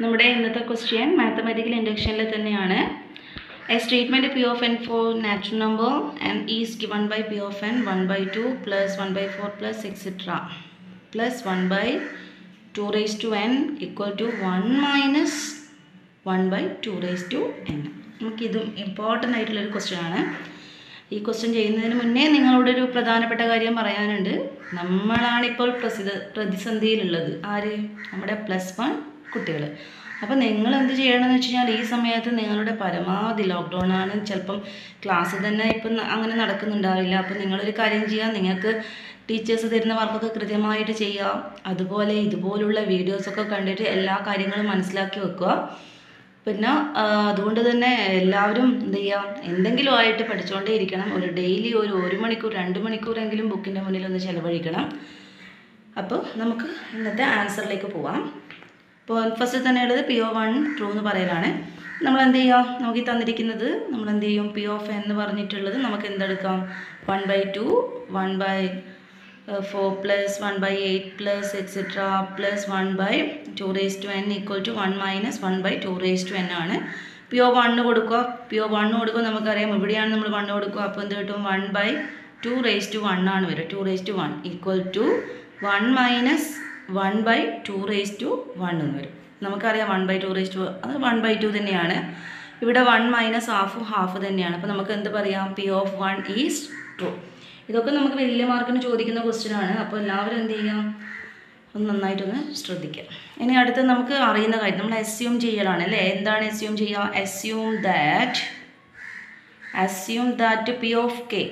നമ്മുടെ ഇന്നത്തെ question mathematical ഇൻഡക്ഷനിൽ തന്നെയാണ് a statement P of N for natural number and is given by P of N one by two plus one by four plus etcetera plus one by two raise to N equal to one minus one by two raise to N നമുക്കിതും important ആയിട്ടുള്ളൊരു question ആണ് ഈ question ചെയ്യുന്നതിന് മുന്നേ നിങ്ങളോട് ഒരു പ്രധാനപ്പെട്ട കാര്യം പറയാനുണ്ട് നമ്മളാണിപ്പോൾ പ്രസിദ്ധ പ്രതിസന്ധിയിലുള്ളത് ആര് നമ്മുടെ പ്ലസ് വൺ കുട്ടികൾ അപ്പോൾ നിങ്ങൾ എന്ത് ചെയ്യണമെന്ന് വെച്ച് കഴിഞ്ഞാൽ ഈ സമയത്ത് നിങ്ങളുടെ പരമാവധി ലോക്ക്ഡൗൺ ആണ് ചിലപ്പം ക്ലാസ് തന്നെ ഇപ്പം ന- അങ്ങനെ നടക്കുന്നുണ്ടാവില്ല അപ്പോൾ നിങ്ങളൊരു കാര്യം ചെയ്യുക നിങ്ങൾക്ക് ടീച്ചേഴ്സ് തരുന്ന വർക്കൊക്കെ കൃത്യമായിട്ട് ചെയ്യുക അതുപോലെ ഇതുപോലുള്ള വീഡിയോസൊക്കെ കണ്ടിട്ട് എല്ലാ കാര്യങ്ങളും മനസ്സിലാക്കി വെക്കുക പിന്നെ ആ, അതുകൊണ്ട് തന്നെ എല്ലാവരും എന്ത് ചെയ്യുക എന്തെങ്കിലും ആയിട്ട് പഠിച്ചുകൊണ്ടേ ഇരിക്കണം ഒരു ഡെയിലി ഒരു ഒരു മണിക്കൂർ രണ്ട് മണിക്കൂറെങ്കിലും ബുക്കിൻ്റെ മുന്നിൽ ഒന്ന് ചിലവഴിക്കണം അപ്പോൾ നമുക്ക് ഇന്നത്തെ ആൻസറിലേക്ക് പോവാം ഇപ്പോൾ ഫസ്റ്റ് തന്നെ ഉള്ളത് പി ഒ വൺ ട്രൂ എന്ന് പറയലാണ് നമ്മൾ എന്ത് ചെയ്യുക നമുക്ക് ഈ തന്നിരിക്കുന്നത് നമ്മൾ എന്ത് ചെയ്യും പി ഓഫ് എന്ന് പറഞ്ഞിട്ടുള്ളത് നമുക്ക് എന്തെടുക്കാം one by two one by four plus one by eight plus etcetera plus one by two raise to N equal to one minus one by two raise to N ആണ് P O one കൊടുക്കുക P O one കൊടുക്കുക നമുക്കറിയാം ഇവിടെയാണ് നമ്മൾ one കൊടുക്കുക അപ്പോൾ എന്ത് കിട്ടും one by two raise to one ആണ് വരിക two raise to one equal to one minus one by two raise to one എന്ന് വരും നമുക്കറിയാം one by two raise to അത് വൺ ബൈ ടു തന്നെയാണ് ഇവിടെ വൺ മൈനസ് ഹാഫ് ഹാഫ് തന്നെയാണ് അപ്പോൾ നമുക്ക് എന്ത് പറയാം P of one is true ഇതൊക്കെ നമുക്ക് വലിയ മാർക്കിന് ചോദിക്കുന്ന ക്വസ്റ്റ്യൻ ആണ് അപ്പോൾ എല്ലാവരും എന്ത് ചെയ്യാം ഒന്ന് നന്നായിട്ടൊന്ന് ശ്രദ്ധിക്കുക ഇനി അടുത്ത് നമുക്ക് അറിയുന്ന കാര്യം നമ്മൾ അസ്യൂം ചെയ്യലാണ് അല്ലേ എന്താണ് അസ്യൂം ചെയ്യുക assume that assume that P of K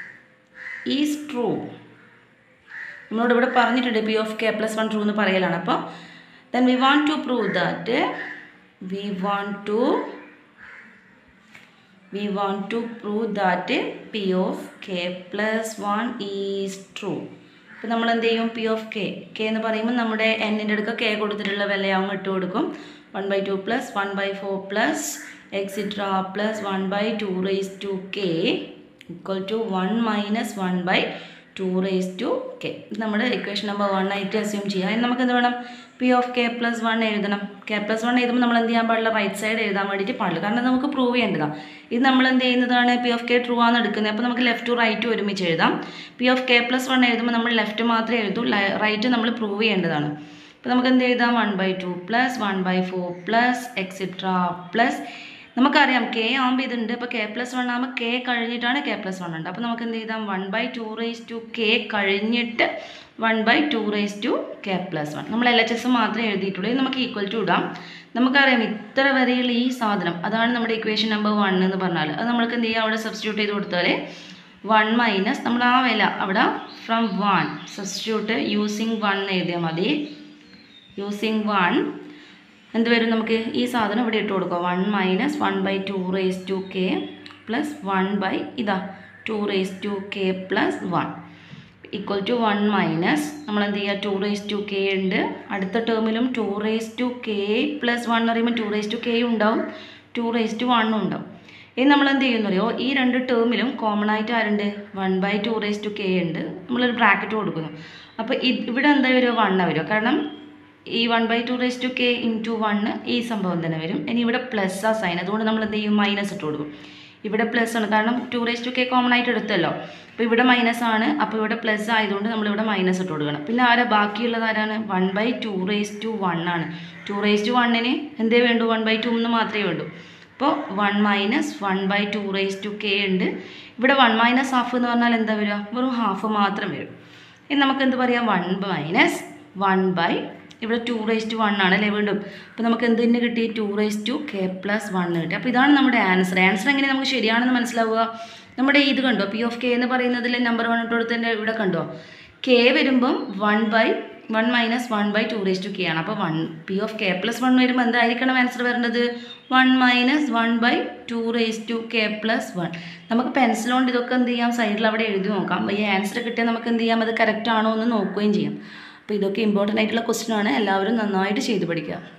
is true നമ്മളോട് ഇവിടെ പറഞ്ഞിട്ടുണ്ട് P of K plus one true എന്ന് പറയലാണ് അപ്പോൾ then we want to prove that we want to we want to prove that P of K plus one is true അപ്പോൾ നമ്മൾ എന്ത് ചെയ്യും പി ഓഫ് കെ കെ എന്ന് പറയുമ്പോൾ നമ്മുടെ എന്നിൻ്റെ അടുക്ക കെ കൊടുത്തിട്ടുള്ള വിലയാവും ഇട്ട് കൊടുക്കും one by two plus one by four plus etcetera plus one by two raise to K equal to one minus one by two raise to K ഇത് നമ്മുടെ ഇക്വേഷൻ നമ്പർ വൺ ആയിട്ട് അസ്യൂം ചെയ്യാം ഇനി നമുക്ക് എന്ത് വേണം P of K plus one എഴുതണം K plus one എഴുതുമ്പോൾ നമ്മൾ എന്ത് ചെയ്യാൻ പാടില്ല റൈറ്റ് സൈഡ് എഴുതാൻ വേണ്ടിയിട്ട് പാടില്ല കാരണം ഇത് നമുക്ക് പ്രൂവ് ചെയ്യേണ്ടതാണ് ഇത് നമ്മൾ എന്ത് ചെയ്യുന്നതാണ് പി ഓഫ് കെ ട്രൂ ആണ് എടുക്കുന്നത് അപ്പോൾ നമുക്ക് ലെഫ്റ്റ് റൈറ്റ് ഒരുമിച്ച് എഴുതാം P of K plus one എഴുതുമ്പോൾ നമ്മൾ ലെഫ്റ്റ് മാത്രമേ എഴുതൂ റൈറ്റ് നമ്മൾ പ്രൂവ് ചെയ്യേണ്ടതാണ് അപ്പോൾ നമുക്ക് എന്ത് എഴുതാം one by two plus one by four plus etcetera plus നമുക്കറിയാം കെ ആകുമ്പോൾ ഇതുണ്ട് അപ്പോൾ കെ പ്ലസ് വൺ ആകുമ്പോൾ കെ കഴിഞ്ഞിട്ടാണ് കെ പ്ലസ് വൺ ഉണ്ട് അപ്പോൾ നമുക്ക് എന്ത് ചെയ്താം one by two raise to K കഴിഞ്ഞിട്ട് one by two raise to K plus one നമ്മൾ എൽ എച്ച് എസ് മാത്രമേ എഴുതിയിട്ടുള്ളൂ ഇത് നമുക്ക് ഈക്വൽ ടു ഇടാം നമുക്കറിയാം ഇത്ര വരെയുള്ള ഈ സാധനം അതാണ് നമ്മുടെ ഇക്വേഷൻ നമ്പർ വൺ എന്ന് പറഞ്ഞാൽ അത് നമ്മൾക്ക് എന്ത് ചെയ്യാം അവിടെ സബ്സ്റ്റിറ്റ്യൂട്ട് ചെയ്ത് കൊടുത്താൽ വൺ മൈനസ് നമ്മൾ ആ വില അവിടെ from one substitute using one എഴുതിയാൽ മതി യൂസിങ് വൺ എന്ത് വരും നമുക്ക് ഈ സാധനം ഇവിടെ ഇട്ട് കൊടുക്കുക one minus one by two raise to K plus one by ഇതാ two raise to K plus one equal to one minus നമ്മൾ എന്ത് ചെയ്യുക ടു റേസ് ടു കെ ഉണ്ട് അടുത്ത ടേമിലും two raise to K plus one എന്ന് പറയുമ്പോൾ two raise to K ഉണ്ടാവും ടു റേസ് ടു വണ്ണും ഉണ്ടാവും ഇനി നമ്മൾ എന്ത് ചെയ്യുന്നു അറിയോ ഈ രണ്ട് ടേമിലും കോമൺ ആയിട്ട് ആരുണ്ട് one by two raise to K ഉണ്ട് നമ്മളൊരു ബ്രാക്കറ്റ് കൊടുക്കുന്നു അപ്പോൾ ഇവിടെ എന്താ വരിക വണ്ണ വരിക കാരണം ഈ one by two raise to K into one ഈ സംഭവം തന്നെ വരും ഇനി ഇവിടെ പ്ലസ് ആ സൈൻ അതുകൊണ്ട് നമ്മൾ എന്ത് ചെയ്യും മൈനസ് ഇട്ട് കൊടുക്കും ഇവിടെ പ്ലസ് ആണ് കാരണം two raise to K common ആയിട്ട് എടുത്തല്ലോ അപ്പോൾ ഇവിടെ മൈനസ് ആണ് അപ്പോൾ ഇവിടെ പ്ലസ് ആയതുകൊണ്ട് നമ്മളിവിടെ മൈനസ് ഇട്ട് കൊടുക്കണം പിന്നെ ആരാ ബാക്കിയുള്ളത് ആരാണ് one by two raise to one ആണ് ടു റേസ് ടു വണ്ണിന് എന്തേ വേണ്ടു വൺ ബൈ ടു എന്ന് മാത്രമേ വേണ്ടൂ അപ്പോൾ one minus one by two raise to K ഉണ്ട് ഇവിടെ വൺ മൈനസ് ഹാഫ് എന്ന് പറഞ്ഞാൽ എന്താ വരിക വെറും ഹാഫ് മാത്രം വരും ഇനി നമുക്ക് എന്ത് പറയാം വൺ മൈനസ് വൺ ബൈ ഇവിടെ ടു റേസ് ടു വൺ ആണ് അല്ലേ വീണ്ടും അപ്പോൾ നമുക്ക് എന്ത് തന്നെ കിട്ടി two raise to K plus one കിട്ടി അപ്പോൾ ഇതാണ് നമ്മുടെ ആൻസർ ആൻസർ എങ്ങനെ നമുക്ക് ശരിയാണെന്ന് മനസ്സിലാവുക നമ്മുടെ ഇത് കണ്ടോ പി ഓഫ് കെ എന്ന് പറയുന്നതിൽ നമ്പർ വൺ ഇട്ട് കൊടുത്തതിൻ്റെ ഇവിടെ കണ്ടോ കെ വരുമ്പം one by one minus one by two raise to K ആണ് അപ്പോൾ one P of K plus one വരുമ്പോൾ എന്തായിരിക്കണം ആൻസർ വരേണ്ടത് one minus one by two raise to K plus one നമുക്ക് പെൻസിൽ കൊണ്ട് ഇതൊക്കെ എന്ത് ചെയ്യാം സൈഡിൽ അവിടെ എഴുതി നോക്കാം ഈ ആൻസർ കിട്ടിയാൽ നമുക്ക് എന്ത് ചെയ്യാം അത് കറക്റ്റ് ആണോ എന്ന് നോക്കുകയും ചെയ്യാം അപ്പോൾ ഇതൊക്കെ ഇമ്പോർട്ടൻ്റ് ആയിട്ടുള്ള ക്വസ്റ്റ്യൻ ആണ് എല്ലാവരും നന്നായിട്ട് ചെയ്ത് പഠിക്കുക